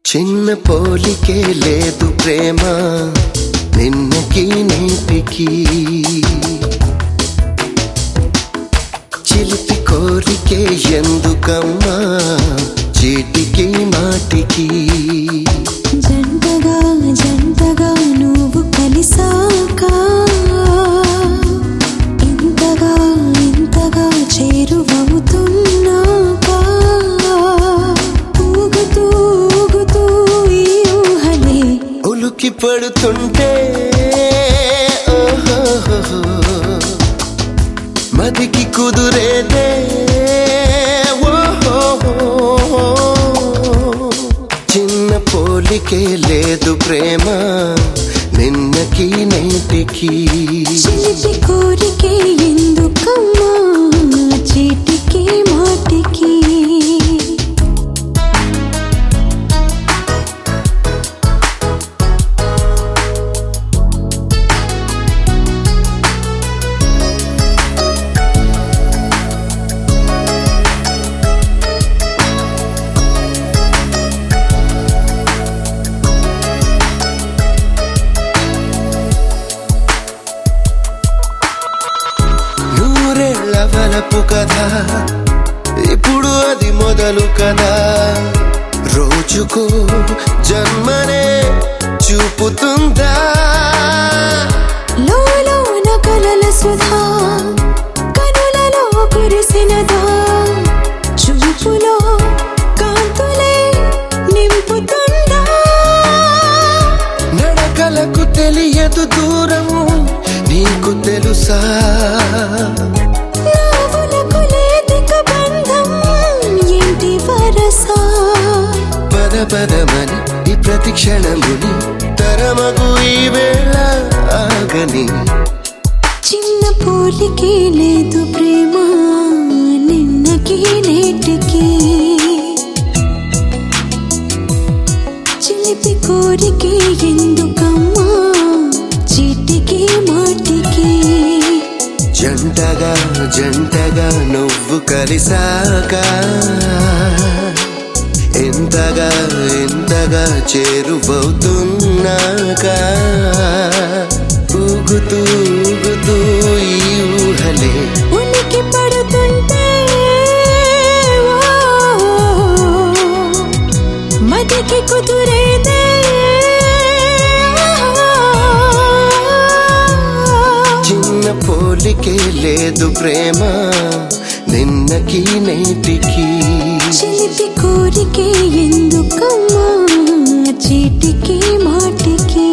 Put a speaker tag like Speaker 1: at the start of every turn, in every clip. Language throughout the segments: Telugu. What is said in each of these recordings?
Speaker 1: చిన్న పోలికే లేదు ప్రేమ నిన్నకి నేటికి చిలిపి కోరికే ఎందుకమ్మా చీటికి మాటికి
Speaker 2: జంటగా జంటగా నువ్వు కలిసాక ఇంతగా ఇంతగా చేరువవుతున్నాక ఊగుతూ ఊగుతూ ఈ ఊహలే
Speaker 1: ఉలుకి పడుతుంటే ఓహోహోహో, మదికి కుదురేదే ఓహోహోహో. చిన్న పోలికే లేదు ప్రేమ నిన్నకి నేటికి
Speaker 2: చిలిపి కోరికే ఎందుకమ్మా చీటికి మాటికి
Speaker 1: నూరేళ్ల వలపు కదా ఇప్పుడు అది మొదలు కదా రోజుకు జన్మనే చూపుతుందా
Speaker 2: లోలోన కలల సుధా కనులలో కురిసినదా చూపులో కాంతులే నింపుతుందా
Speaker 1: నడకలకు తెలియదు దూరం నీకు తెలుసా
Speaker 2: నావులకు లేదిక బంధం ఏంటి వరసా
Speaker 1: పద పదమని ఈ ప్రతి క్షణముని తరమగు ఈ వేళ ఆగని
Speaker 2: చిన్న పోలికే లేదు ప్రేమ నిన్నకి నేటికి చిలిపి కోరికే ఎందుకమ్మా చీటికి మాటికి
Speaker 1: జంటగా జంటగా నువ్వు కలిసాక ఎంతగా ఎంతగా చేరువవుతున్నాక ఊగుతూ ఊగుతూ ఈ ఊహలే
Speaker 2: ఉనికి పడుతుంటే ఓ, మదికి కుదురేదే
Speaker 1: చిన్న పోలికే లేదు ప్రేమ నిన్నకి నేటికి
Speaker 2: చిలిపి కోరికే ఎందుకమ్మా చీటికి మాటికి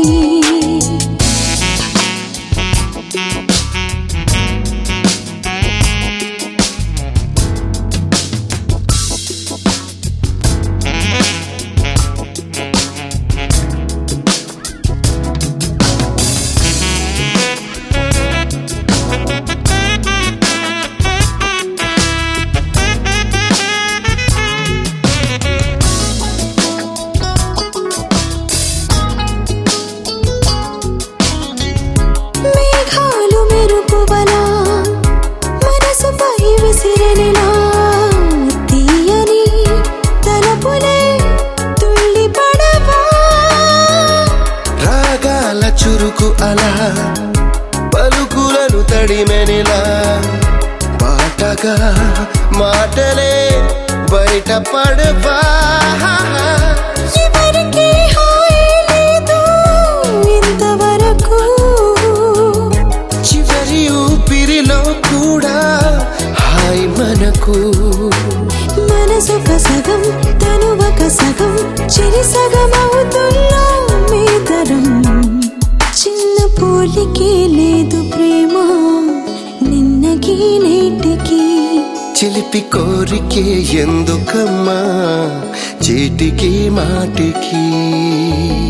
Speaker 2: మేఘాలు మెరుపువలా మనసుపై విసిరెనిలా తీయని తలపులే తుళ్ళి పడవా
Speaker 1: రాగాల చురుకు అలా పలుకులను తడిమెనిలా పాటగా మాటలే బయట పడవా
Speaker 2: ఎవరికీ హాయి లేదు ఇంతవరకు
Speaker 1: చివరి ఊపిరిలో కూడా హాయ్ మనకు
Speaker 2: మనసొక సగం తనువక సగం చిరి సగం అవుతున్నాం మేతరం చిన్న పోలికే లేదు ప్రేమ నిన్నకి నేటికి
Speaker 1: చిలిపి కోరికే ఎందుకమ్మా చీటికి మాటికి